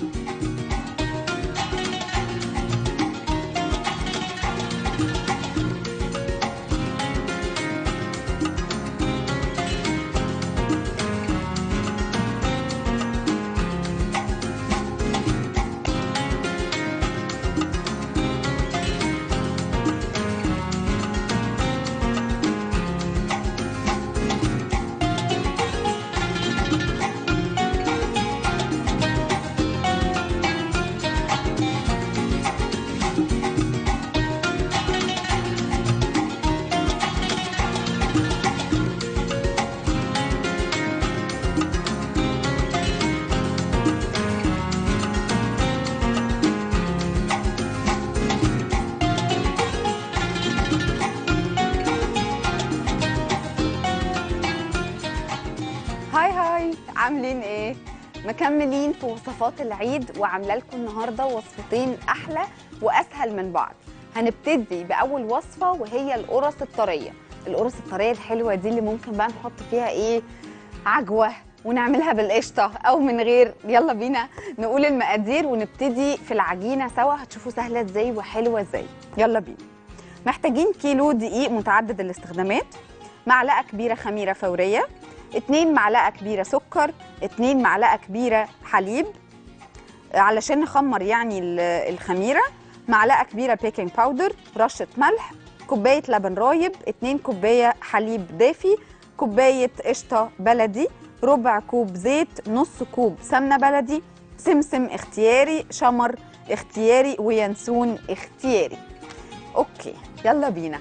هاي هاي عاملين ايه مكملين في وصفات العيد وعامله لكم النهارده وصفتين احلى واسهل من بعض هنبتدي باول وصفه وهي القرص الطريه القرص الطريه الحلوه دي اللي ممكن بقى نحط فيها ايه عجوه ونعملها بالقشطه او من غير يلا بينا نقول المقادير ونبتدي في العجينه سوا هتشوفوا سهله ازاي وحلوه ازاي يلا بينا محتاجين كيلو دقيق متعدد الاستخدامات معلقه كبيره خميره فوريه 2 معلقه كبيره سكر 2 معلقه كبيره حليب علشان نخمر يعني ال- الخميره معلقه كبيره بيكنج باودر رشه ملح كوبايه لبن رايب 2 كوبايه حليب دافي كوبايه قشطه بلدي ربع كوب زيت نص كوب سمنه بلدي سمسم اختياري شمر اختياري وينسون اختياري اوكي يلا بينا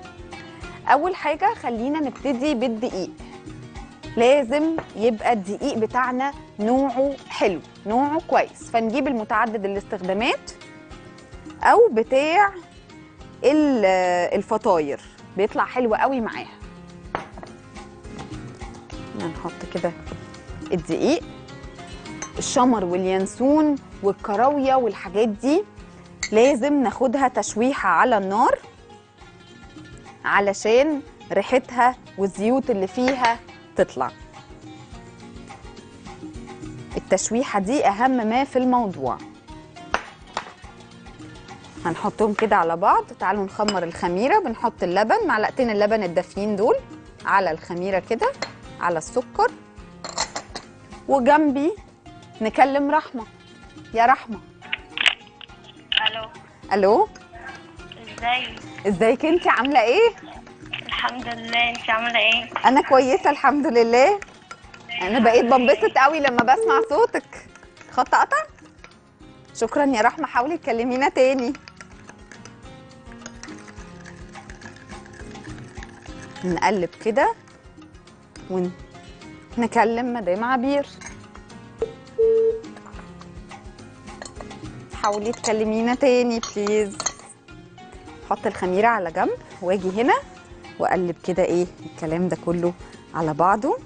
اول حاجه خلينا نبتدي بالدقيق لازم يبقى الدقيق بتاعنا نوعه حلو نوعه كويس فنجيب المتعدد الاستخدامات او بتاع ال- الفطاير بيطلع حلو قوي معاها هنحط كده الدقيق الشمر واليانسون والكراويه والحاجات دي لازم ناخدها تشويحه على النار علشان ريحتها والزيوت اللي فيها تطلع التشويحة دي أهم ما في الموضوع هنحطهم كده على بعض تعالوا نخمر الخميرة بنحط اللبن معلقتين اللبن الدافيين دول على الخميرة كده على السكر وجنبي نكلم رحمة يا رحمة الو ألو ازاي ازيك انت عاملة ايه؟ الحمد لله انت عامله ايه أنا كويسة الحمد لله أنا بقيت بنبسط قوي لما بسمع صوتك خط قطع؟ شكرا يا رحمة حاولي تكلمينا تاني نقلب كده ونكلم مدام عبير حاولي تكلمينا تاني بليز حط الخميرة على جنب واجي هنا واقلب كده ايه الكلام ده كله على بعضه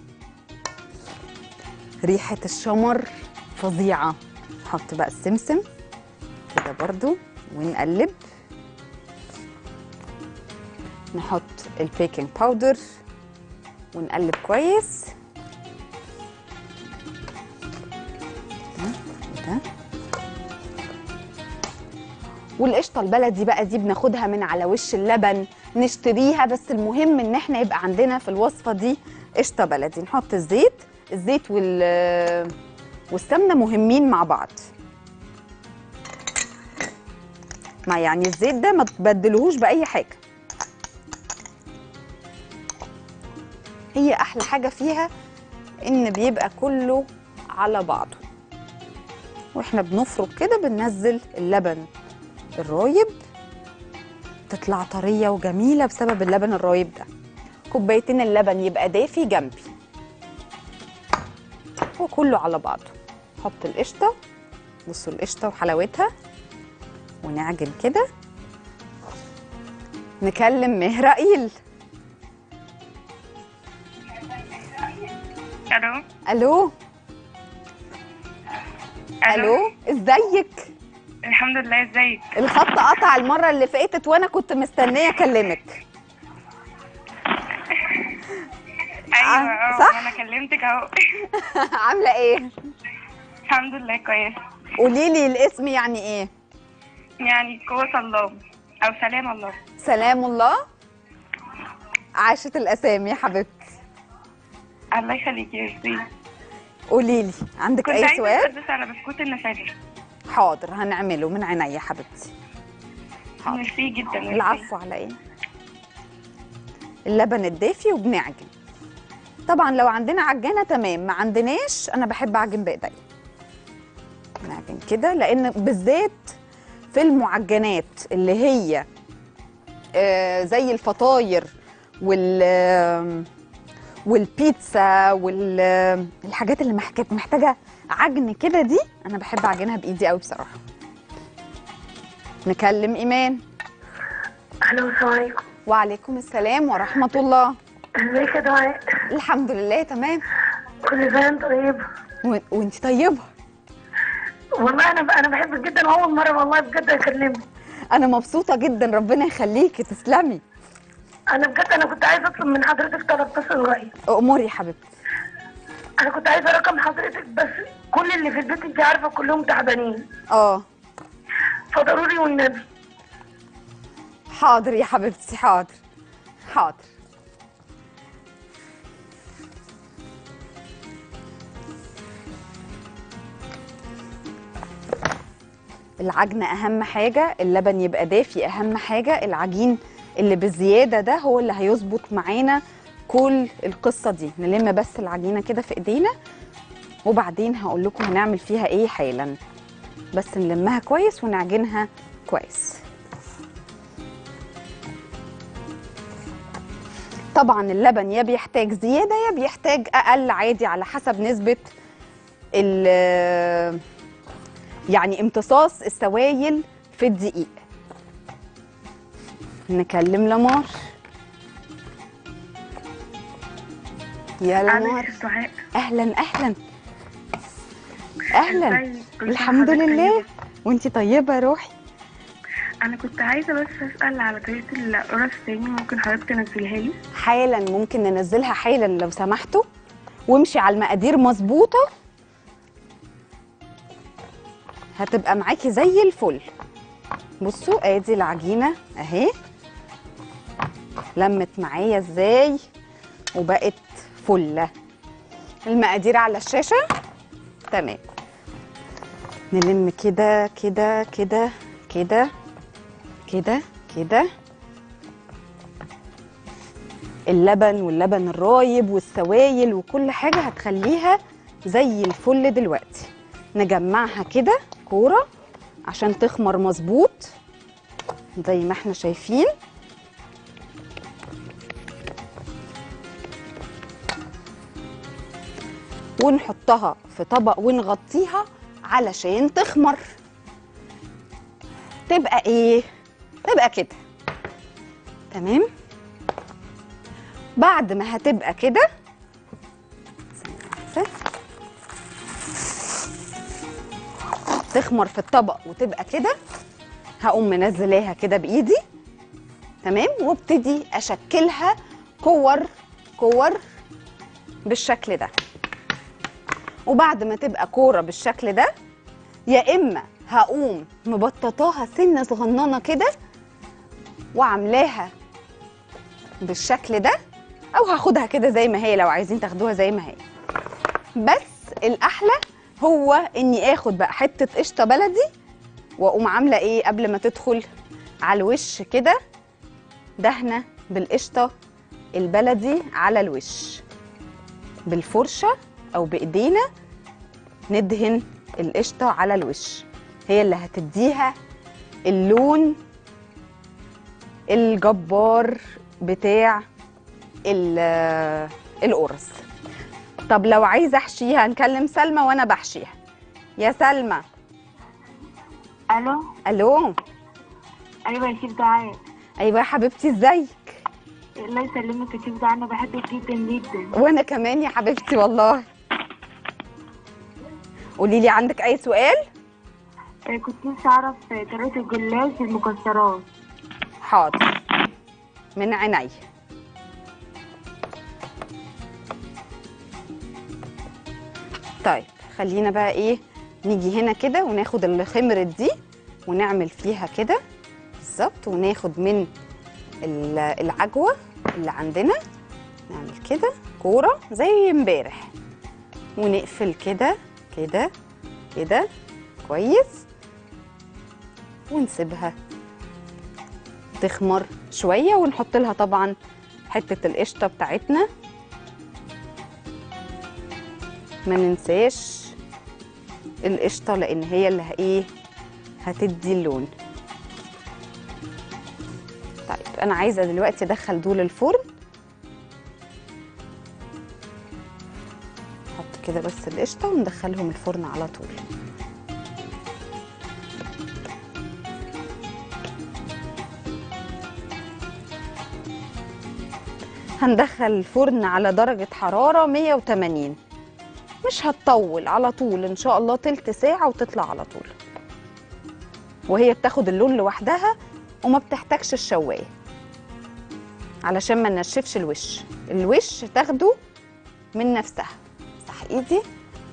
ريحة الشمر فظيعة نحط بقى السمسم كده برضو ونقلب نحط البيكنج باودر ونقلب كويس ده وده والقشطه البلدي بقى دي بناخدها من على وش اللبن نشتريها بس المهم ان احنا يبقى عندنا في الوصفه دي قشطه بلدي نحط الزيت الزيت وال والسمنه مهمين مع بعض ما يعني الزيت ده ما تبدلهوش باي حاجه هي احلى حاجه فيها ان بيبقى كله على بعضه واحنا بنفرك كده بننزل اللبن الرايب تطلع طريه وجميله بسبب اللبن الرايب ده كوبايتين اللبن يبقى دافي جنبي وكله على بعضه حط القشطه بصوا القشطه وحلاوتها ونعجن كده نكلم مهرائيل الو الو الو ازيك الحمد لله ازيك الخط قطع المره اللي فاتت وانا كنت مستنيه اكلمك ايوه آه، اه صح؟ انا كلمتك اهو عامله ايه الحمد لله كويس قولي لي الاسم يعني ايه يعني قوة الله أو سلام الله سلام الله عاشت الاسامي يا حبيبتي الله يخليكي يا ياسمين قولي لي عندك كنت اي عايزة سؤال أسأل بس على بسكوت النساجر حاضر هنعمله من عينيا يا حبيبتي حاضر ميرسي جدا ميرسي. العفو على ايه اللبن الدافي وبنعجن طبعا لو عندنا عجانه تمام ما عندناش انا بحب اعجن بايديا نعجن كده لان بالذات في المعجنات اللي هي آه، زي الفطاير وال آم، والبيتزا والحاجات اللي محك- محتاجه عجن كده دي انا بحب اعجنها بايدي قوي بصراحه نكلم ايمان الو السلام عليكم وعليكم السلام ورحمة الله ازيك يا دعاء الحمد لله تمام كل سنه وانت طيبه و... وانت طيبة والله انا انا بحبك جدا واول مره والله بجد اكلمك أنا مبسوطة جدا ربنا يخليكي تسلمي انا بجد انا كنت عايزه اطلب من حضرتك طلب بس صغير أموري يا حبيبتي انا كنت عايزه رقم حضرتك بس كل اللي في البيت انت عارفه كلهم تعبانين اه فضروري والنبي حاضر يا حبيبتي حاضر حاضر العجن اهم حاجه اللبن يبقى دافي اهم حاجه العجين اللي بالزياده ده هو اللي هيظبط معانا كل القصه دي نلم بس العجينه كده في ايدينا وبعدين هقول لكم هنعمل فيها ايه حالا بس نلمها كويس ونعجنها كويس طبعا اللبن يا بيحتاج زياده يا بيحتاج اقل عادي على حسب نسبه ال يعني امتصاص السوائل في الدقيق نكلم لمار يا لمار معلش يا دعاء اهلا اهلا اهلا ازيك؟ كل سنة الحمد وحضرتك لله طيبة. وانتي طيبه يا روحي أنا كنت عايزة بس أسأل على طريقة القرص تاني ممكن حضرتك تنزلها لي حالا ممكن ننزلها حالا لو سمحتوا وامشي على المقادير مظبوطه هتبقى معاكي زي الفل بصوا ادي العجينه اهي لمت معايا ازاي وبقت فله المقادير على الشاشه تمام نلم كده كده كده كده كده كده اللبن واللبن الرايب والسوائل وكل حاجة هتخليها زي الفل دلوقتي نجمعها كده كورة عشان تخمر مظبوط زي ما احنا شايفين ونحطها في طبق ونغطيها علشان تخمر تبقى ايه تبقى كده تمام بعد ما هتبقى كده ثانية واحدة. تخمر في الطبق وتبقى كده هقوم منزلاها كده بايدي تمام وابتدي اشكلها كور كور بالشكل ده وبعد ما تبقى كوره بالشكل ده يا اما هقوم مبططاها سنه صغننه كده وعاملاها بالشكل ده او هاخدها كده زي ما هي لو عايزين تاخدوها زي ما هي بس الاحلى هو اني اخد بقى حته قشطه بلدي واقوم عامله ايه قبل ما تدخل على الوش كده دهنه بالقشطه البلدي على الوش بالفرشه او بايدينا ندهن القشطه على الوش هي اللي هتديها اللون الجبار بتاع ال- القرص طب لو عايزه احشيها نكلم سلمى وانا بحشيها يا سلمى ألو الو أيوة يا شيف دعاء ايوه يا حبيبتي ازيك الله يسلمك يا شيف دعاء أنا بحبك جدا جدا وانا كمان يا حبيبتي والله قولي لي عندك اي سؤال آه، كنت نفسي أعرف آه، طريقة الجلاش بالمكسرات حاضر من عيني طيب خلينا بقى ايه نيجي هنا كده وناخد اللي خمرت دي ونعمل فيها كده بالظبط وناخد من ال- العجوه اللي عندنا نعمل كده كوره زي امبارح ونقفل كده كده كده كويس ونسيبها تخمر شويه ونحط لها طبعا حته القشطه بتاعتنا ما ننساش القشطه لان هي اللي ه- ايه هتدي اللون طيب انا عايزه دلوقتي ادخل دول الفرن نحط كده بس القشطه وندخلهم الفرن على طول هندخل الفرن على درجة حرارة 180 مش هتطول على طول ان شاء الله تلت ساعة وتطلع على طول وهي بتاخد اللون لوحدها وما بتحتاجش الشواية علشان ما ننشفش الوش الوش تاخده من نفسها صح ايدي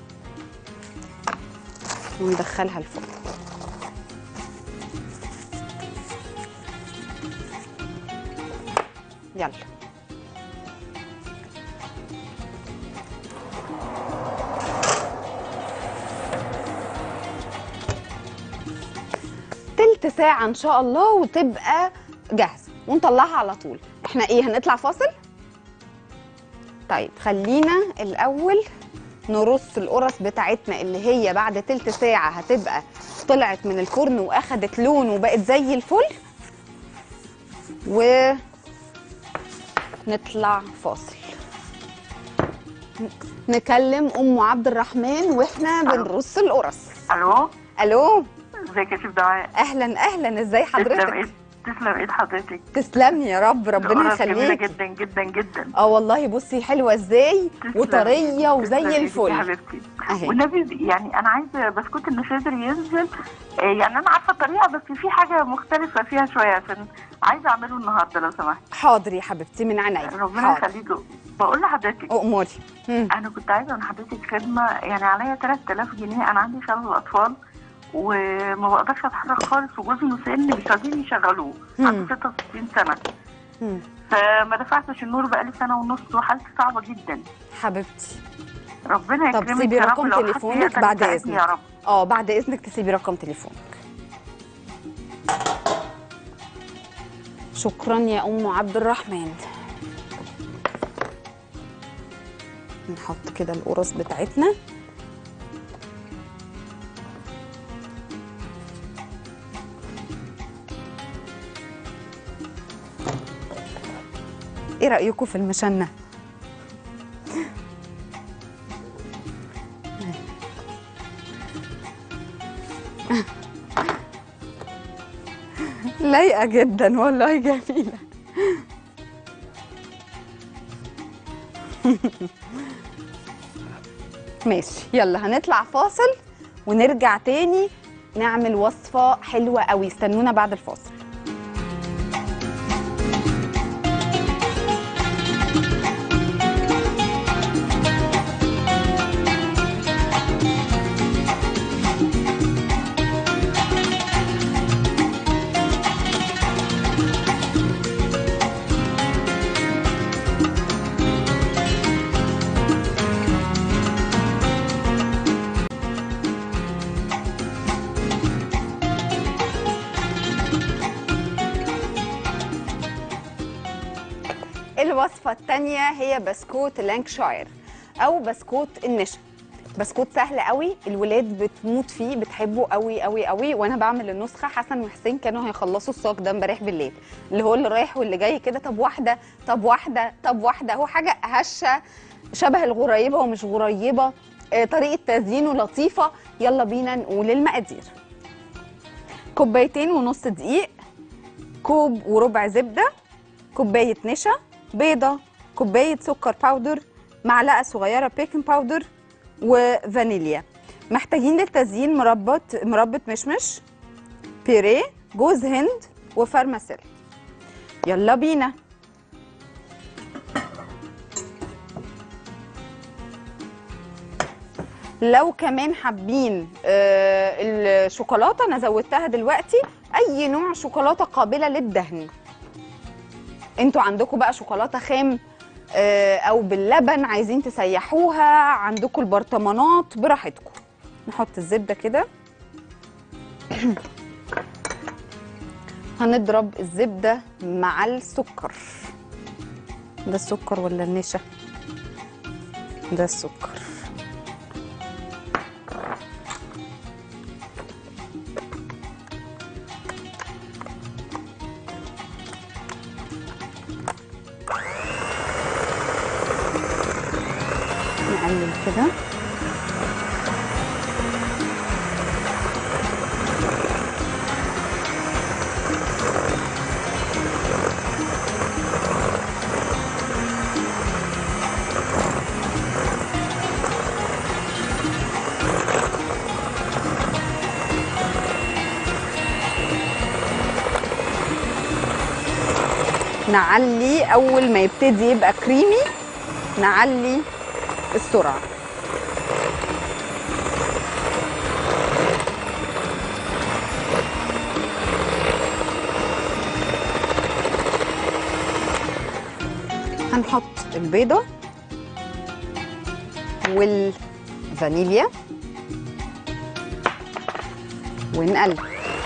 وندخلها الفرن يلا تلت ساعة إن شاء الله وتبقى جاهزة ونطلعها على طول احنا ايه هنطلع فاصل؟ طيب خلينا الأول نرص القرص بتاعتنا اللي هي بعد تلت ساعة هتبقى طلعت من الفرن وأخدت لون وبقت زي الفل و نطلع فاصل نكلم ام عبد الرحمن واحنا بنرص القرص الو الو ازيك يا شيف دعاء اهلا اهلا ازاي تسلم حضرتك ايد تسلم ايد حضرتك تسلمي يا رب ربنا القرص جميله يخليكي جدا جدا جدا اه والله بصي حلوه ازاي تسلم. وطريه تسلم وزي إيدك يا الفل حبيبتي اهي والنبي يعني انا عايزه بسكوت النشادر ينزل آه، يعني انا عارفه الطريقه بس في حاجه مختلفه فيها شويه عشان عايزه اعمله النهارده لو سمحت حاضر يا حبيبتي من عينيا ربنا حاضر يخليك بقول لحضرتك اموري مم. انا كنت عايزه من حضرتك خدمه يعني عليا 3000 جنيه انا عندي شلل اطفال وما بقدرش اتحرك خالص وجوزي مسن مش راضيين يشغلوه مم. عنده 66 سنه مم. فما دفعتش النور بقالي سنه ونص وحالتي صعبه جدا حبيبتي ربنا طب يكرمك سيبي يا رب رقم لو حد تليفونك يقدر بعد يساعدني إذنك. يا رب اه بعد اذنك تسيبي رقم تليفونك شكرا يا ام عبد الرحمن نحط كده القرص بتاعتنا ايه رايكم في المشنه لايقه جدا والله جميله ماشي يلا هنطلع فاصل ونرجع تاني نعمل وصفه حلوه قوي استنونا بعد الفاصل الوصفة التانية هي بسكوت لانكشاير أو بسكوت النشا بسكوت سهل قوي الولاد بتموت فيه بتحبه قوي قوي قوي وانا بعمل النسخه حسن وحسين كانوا هيخلصوا الصاج ده امبارح بالليل اللي هو اللي رايح واللي جاي كده طب واحده طب واحده طب واحده هو حاجه هشه شبه الغريبه ومش غريبه آه، طريقه تزيينه لطيفه يلا بينا نقول المقادير كوبايتين ونص دقيق كوب وربع زبده كوبايه نشا بيضه كوبايه سكر باودر معلقه صغيره بيكنج باودر وفانيليا محتاجين للتزيين مربى مربى مشمش بيريه جوز هند وفرماسيل يلا بينا لو كمان حابين آه، الشوكولاته انا زودتها دلوقتي اي نوع شوكولاته قابله للدهن انتوا عندكم بقى شوكولاته خام آه، او باللبن عايزين تسيحوها عندكم البرطمانات براحتكم نحط الزبده كده هنضرب الزبده مع السكر ده السكر ولا النشا ده السكر نقلل كده نعلي اول ما يبتدي يبقى كريمي نعلي السرعه هنحط البيضه والفانيليا ونقلب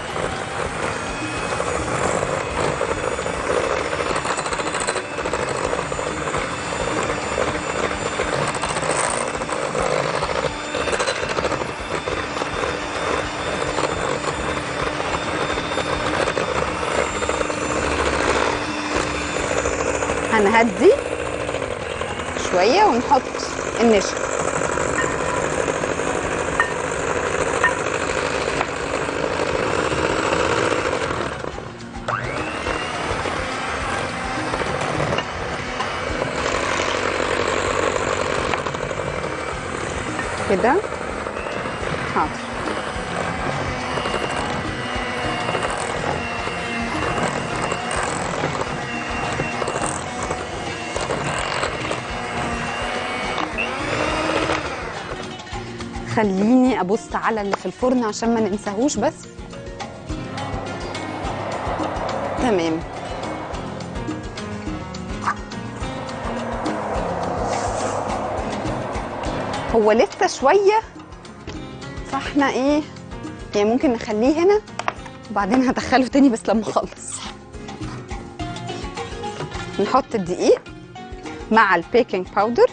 هنهدي شويه ونحط النشا كده حاضر خليني ابص على اللي في الفرن عشان ما ننساهوش بس تمام هو لسه شويه فاحنا ايه يعني ممكن نخليه هنا وبعدين هدخله تاني بس لما اخلص نحط الدقيق مع البيكنج باودر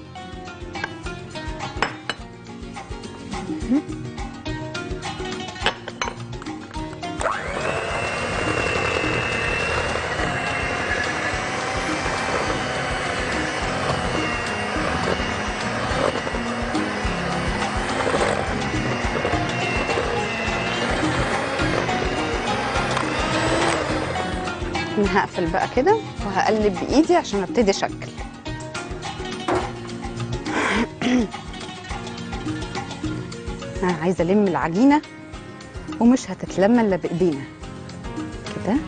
انا هقفل بقى كده وهقلب بايدي عشان ابتدي اشكل انا عايزه الم العجينه ومش هتتلم الا بايدينا كده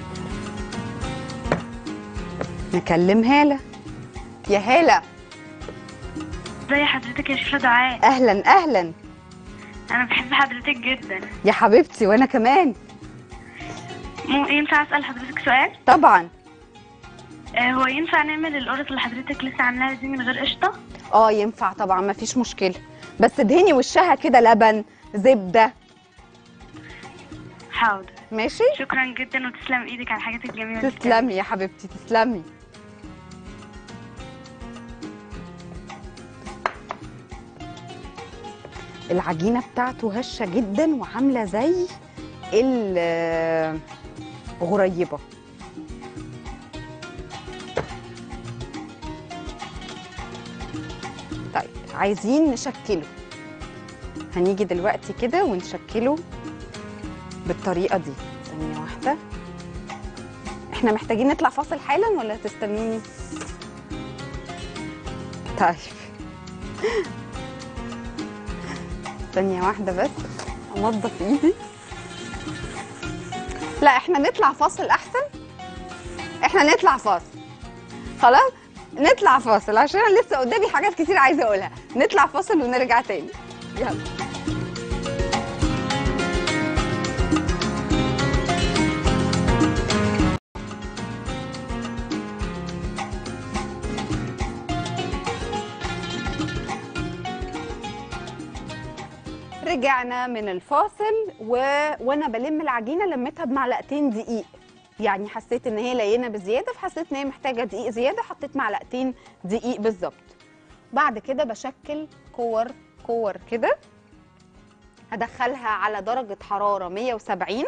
نكلم هاله يا هاله ازي حضرتك يا شيخة دعاء اهلا اهلا انا بحب حضرتك جدا يا حبيبتي وانا كمان مو ينفع اسال حضرتك سؤال طبعا آه هو ينفع نعمل القرص اللي حضرتك لسه عاملاها دي من غير قشطه اه ينفع طبعا ما فيش مشكله بس ادهني وشها كده لبن زبده حاضر ماشي شكرا جدا وتسلم ايدك على الحاجات الجميله دي تسلمي يا حبيبتي تسلمي العجينه بتاعته هشه جدا وعامله زي الغريبه طيب عايزين نشكله هنيجي دلوقتي كده ونشكله بالطريقه دي ثانيه واحده احنا محتاجين نطلع فاصل حالا ولا تستنوني طيب ثانية واحدة بس انضف ايدي لا احنا نطلع فاصل احسن احنا نطلع فاصل خلاص نطلع فاصل عشان أنا لسه قدامي حاجات كتير عايزة اقولها نطلع فاصل ونرجع تاني يلا رجعنا من الفاصل و... وانا بلم العجينه لميتها بمعلقتين دقيق يعني حسيت ان هي لينه بزياده فحسيت ان هي محتاجه دقيق زياده حطيت معلقتين دقيق بالظبط بعد كده بشكل كور كور كده هدخلها على درجه حراره 170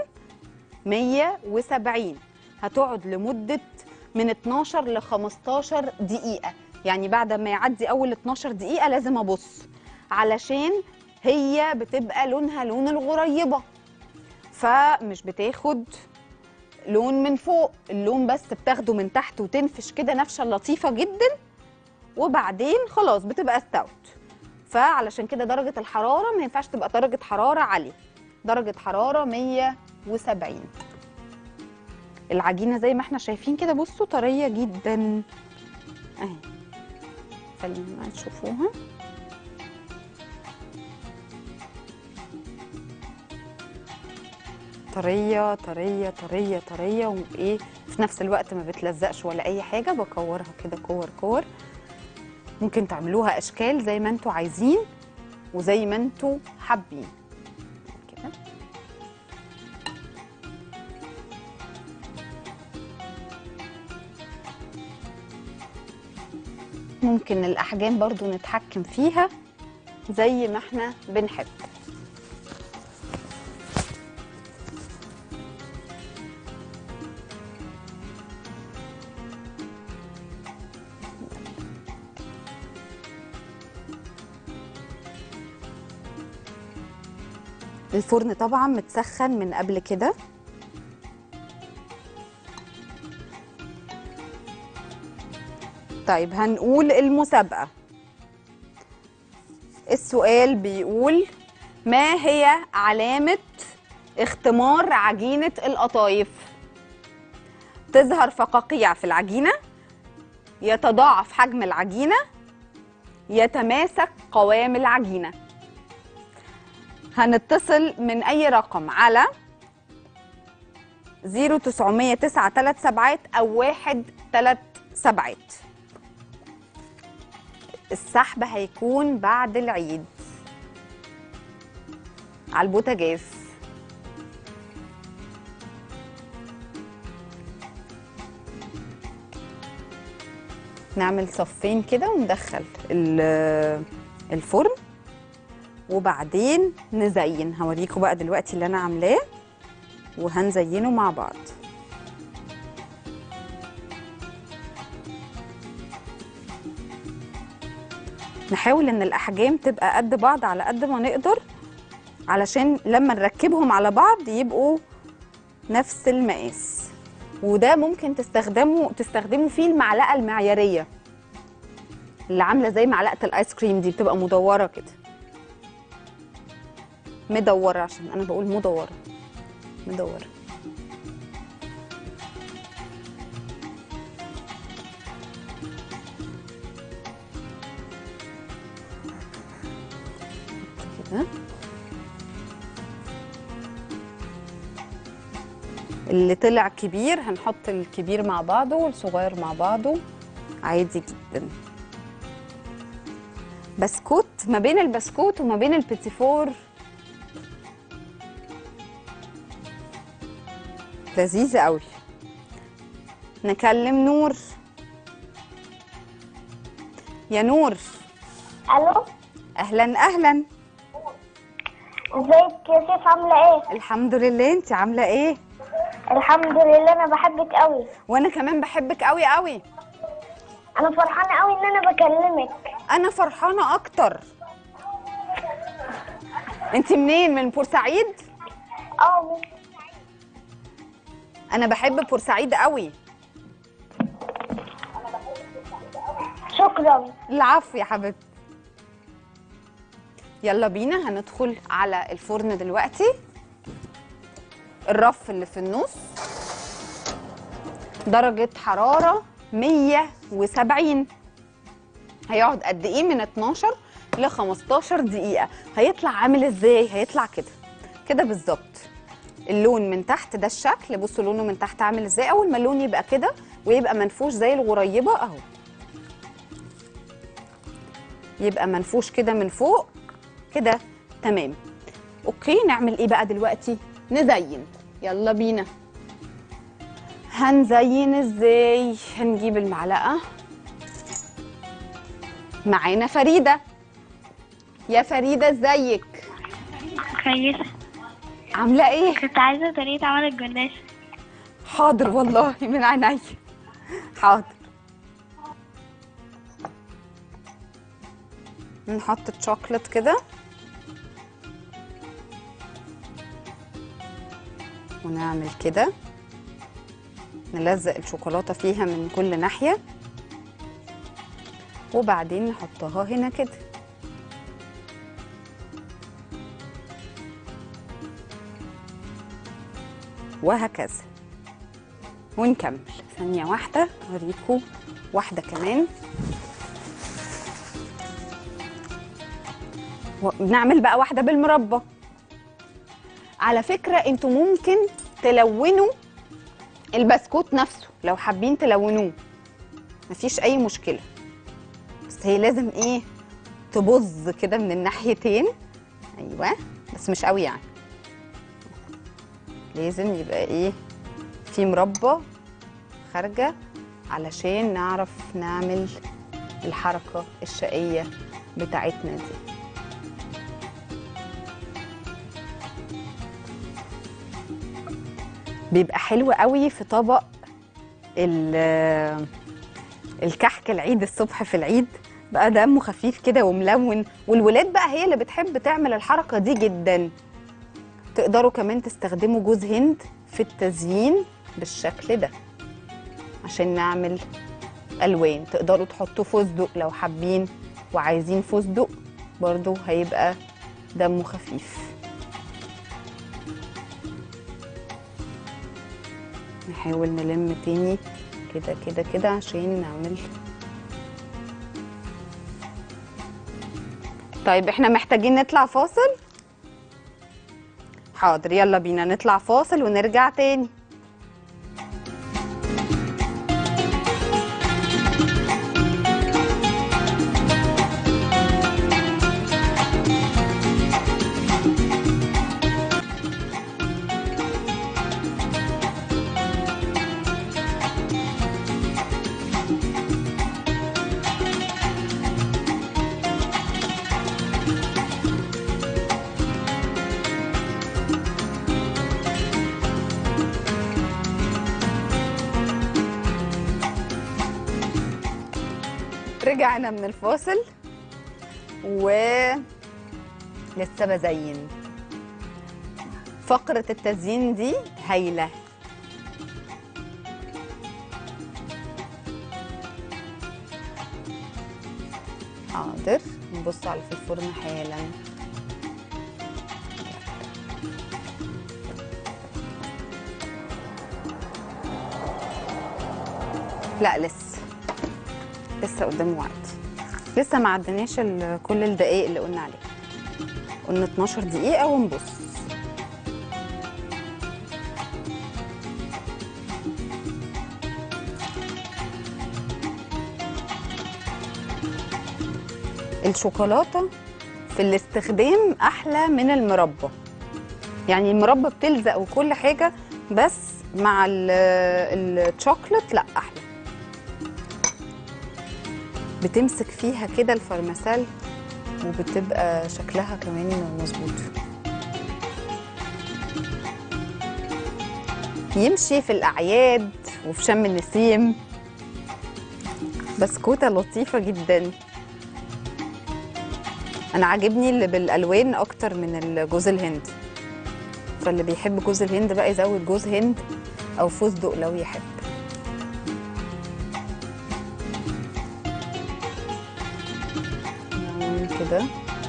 170 هتقعد لمده من 12 ل 15 دقيقه يعني بعد ما يعدي اول 12 دقيقه لازم ابص علشان هي بتبقى لونها لون الغريبه فمش بتاخد لون من فوق اللون بس بتاخده من تحت وتنفش كده نفشه لطيفه جدا وبعدين خلاص بتبقى استوت فعلشان كده درجه الحراره ما ينفعش تبقى درجه حراره عاليه درجه حراره 170 العجينه زي ما احنا شايفين كده بصوا طريه جدا اهي خلينا تشوفوها طريه طريه طريه طريه وايه في نفس الوقت ما بتلزقش ولا اي حاجه بكورها كده كور كور ممكن تعملوها اشكال زي ما انتوا عايزين وزي ما انتوا حابين كده ممكن الاحجام برضو نتحكم فيها زي ما احنا بنحب الفرن طبعا متسخن من قبل كده طيب هنقول المسابقة السؤال بيقول ما هي علامة اختمار عجينة القطايف تظهر فقاقيع في العجينة يتضاعف حجم العجينة يتماسك قوام العجينه هنتصل من اي رقم على 0909 3 سبعات او 1 3 سبعات السحب هيكون بعد العيد على البوتاجاز نعمل صفين كده وندخل ال- الفرن وبعدين نزين هوريكم بقى دلوقتي اللي انا عاملاه وهنزينه مع بعض نحاول ان الاحجام تبقى قد بعض على قد ما نقدر علشان لما نركبهم على بعض يبقوا نفس المقاس وده ممكن تستخدموا تستخدموا فيه المعلقه المعياريه اللي عامله زي معلقه الايس كريم دي بتبقى مدوره كده مدورة عشان أنا بقول مدورة مدورة كده اللي طلع كبير هنحط الكبير مع بعضه والصغير مع بعضه عادي جدا بسكوت ما بين البسكوت وما بين البيتيفور لذيذة قوي نكلم نور يا نور الو اهلا اهلا ازيك يا سيف عامله ايه الحمد لله انت عامله ايه الحمد لله انا بحبك قوي وانا كمان بحبك قوي قوي انا فرحانه قوي ان انا بكلمك انا فرحانه اكتر انت منين من بورسعيد اه انا بحب بورسعيد قوي شكرا العفو يا حبيبتي يلا بينا هندخل على الفرن دلوقتي الرف اللي في النص درجة حرارة 170 هيقعد قد ايه من 12 ل 15 دقيقه هيطلع عامل ازاي هيطلع كده كده بالظبط اللون من تحت ده الشكل بصوا لونه من تحت عامل ازاي اول ما اللون يبقى كده ويبقى منفوش زي الغريبه اهو يبقى منفوش كده من فوق كده تمام اوكي نعمل ايه بقى دلوقتي نزين يلا بينا هنزين ازاي هنجيب المعلقه معانا فريده يا فريده ازيك كويسة عامله ايه كنت عايزة طريقة عمل الجلاش حاضر والله من عينيا حاضر نحط الشوكليت كده ونعمل كده نلزق الشوكولاتة فيها من كل ناحية وبعدين نحطها هنا كده وهكذا ونكمل ثانية واحدة أوريكم واحدة كمان ونعمل بقى واحدة بالمربى على فكرة انتوا ممكن تلونوا البسكوت نفسه لو حابين تلونوه مفيش أي مشكلة بس هي لازم ايه تبظ كده من الناحيتين ايوه بس مش قوي يعني لازم يبقى ايه في مربى خارجه علشان نعرف نعمل الحركه الشقيه بتاعتنا دي بيبقى حلو قوي في طبق ال- الكحك العيد الصبح في العيد بقى دمه خفيف كده وملون والولاد بقى هي اللي بتحب تعمل الحركه دي جدا تقدروا كمان تستخدموا جوز هند في التزيين بالشكل ده عشان نعمل الوان تقدروا تحطوا فستق لو حابين وعايزين فستق برضو هيبقى دمه خفيف نحاول نلم تاني كده كده كده عشان نعمل طيب احنا محتاجين نطلع فاصل حاضر يلا بينا نطلع فاصل ونرجع تاني رجعنا من الفاصل و لسه بزين فقرة التزيين دي هايلة حاضر نبص على في الفرن حالا لا لسه لسه قدامه وقت لسه ما عدناش ال- كل الدقايق اللي قلنا عليها قلنا 12 دقيقة ونبص الشوكولاتة في الاستخدام أحلى من المربى يعني المربى بتلزق وكل حاجة بس مع ال- الشوكولات لا أحلى بتمسك فيها كده الفرماسال وبتبقى شكلها كمان مظبوط يمشي في الأعياد وفي شم النسيم بسكوتة لطيفة جدا أنا عاجبني اللي بالألوان أكتر من الجوز الهند فاللي بيحب جوز الهند بقى يزود جوز هند أو فستق لو يحب نعمل كده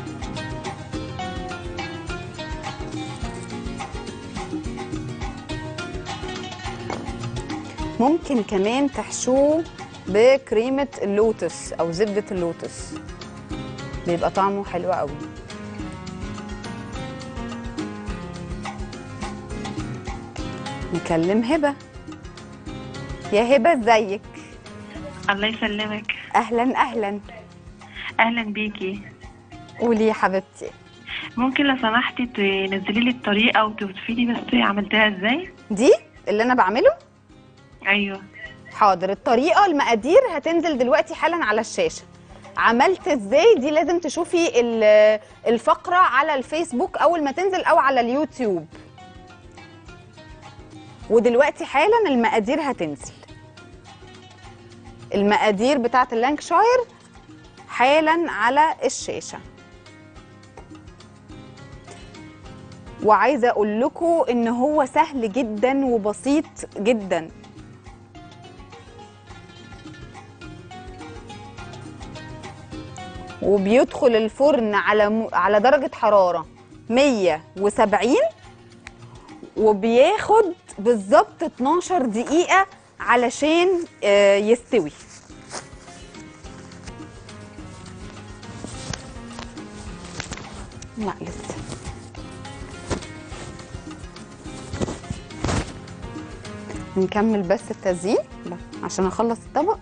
ممكن كمان تحشوه بكريمة اللوتس أو زبدة اللوتس بيبقى طعمه حلو قوي نكلم هبه يا هبه ازيك الله يسلمك اهلا اهلا اهلا بيكي قولي يا حبيبتي ممكن لو سمحتي تنزلي لي الطريقه وتوصفي لي بس عملتها ازاي دي اللي انا بعمله ايوه حاضر الطريقه المقادير هتنزل دلوقتي حالا على الشاشه عملت ازاي دي لازم تشوفي ال- الفقره على الفيسبوك اول ما تنزل او على اليوتيوب ودلوقتي حالا المقادير هتنزل المقادير بتاعت اللانكشاير حالا على الشاشه وعايزه اقول لكم ان هو سهل جدا وبسيط جدا وبيدخل الفرن على م... على درجة حرارة 170 وبياخد بالظبط 12 دقيقة علشان آه، يستوي لا لسه نكمل بس التزيين ب- عشان اخلص الطبق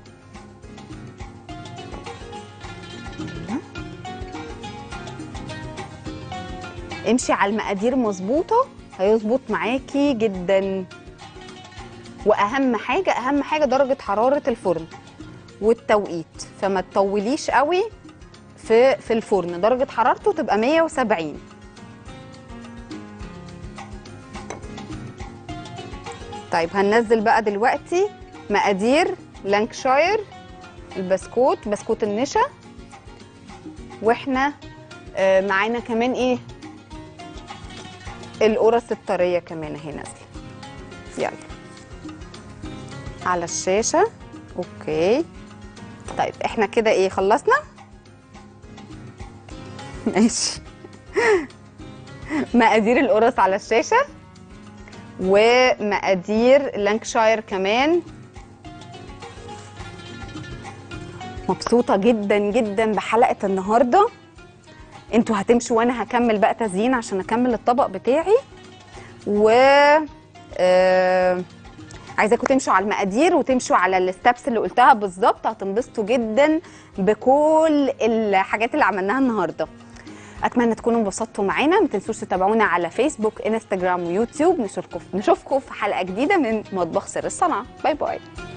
امشي على المقادير مظبوطه هيظبط معاكي جدا واهم حاجه اهم حاجه درجه حراره الفرن والتوقيت فما تطوليش قوي في في الفرن درجه حرارته تبقى 170 طيب هننزل بقى دلوقتي مقادير لانكشاير البسكوت بسكوت النشا واحنا آه، معانا كمان ايه القرص الطريه كمان اهي نازله يلا على الشاشه اوكي طيب احنا كده ايه خلصنا ماشي مقادير القرص على الشاشه ومقادير لانكشاير كمان مبسوطه جدا جدا بحلقه النهارده انتوا هتمشوا وانا هكمل بقى تزيين عشان اكمل الطبق بتاعي و آه... عايزاكم تمشوا على المقادير وتمشوا على الستبس اللي قلتها بالظبط هتنبسطوا جدا بكل الحاجات اللي عملناها النهارده اتمنى تكونوا انبسطتوا معانا ما تنسوش تتابعونا على فيسبوك انستجرام ويوتيوب نشوفكم نشوفكم في حلقه جديده من مطبخ سر الصنعه باي باي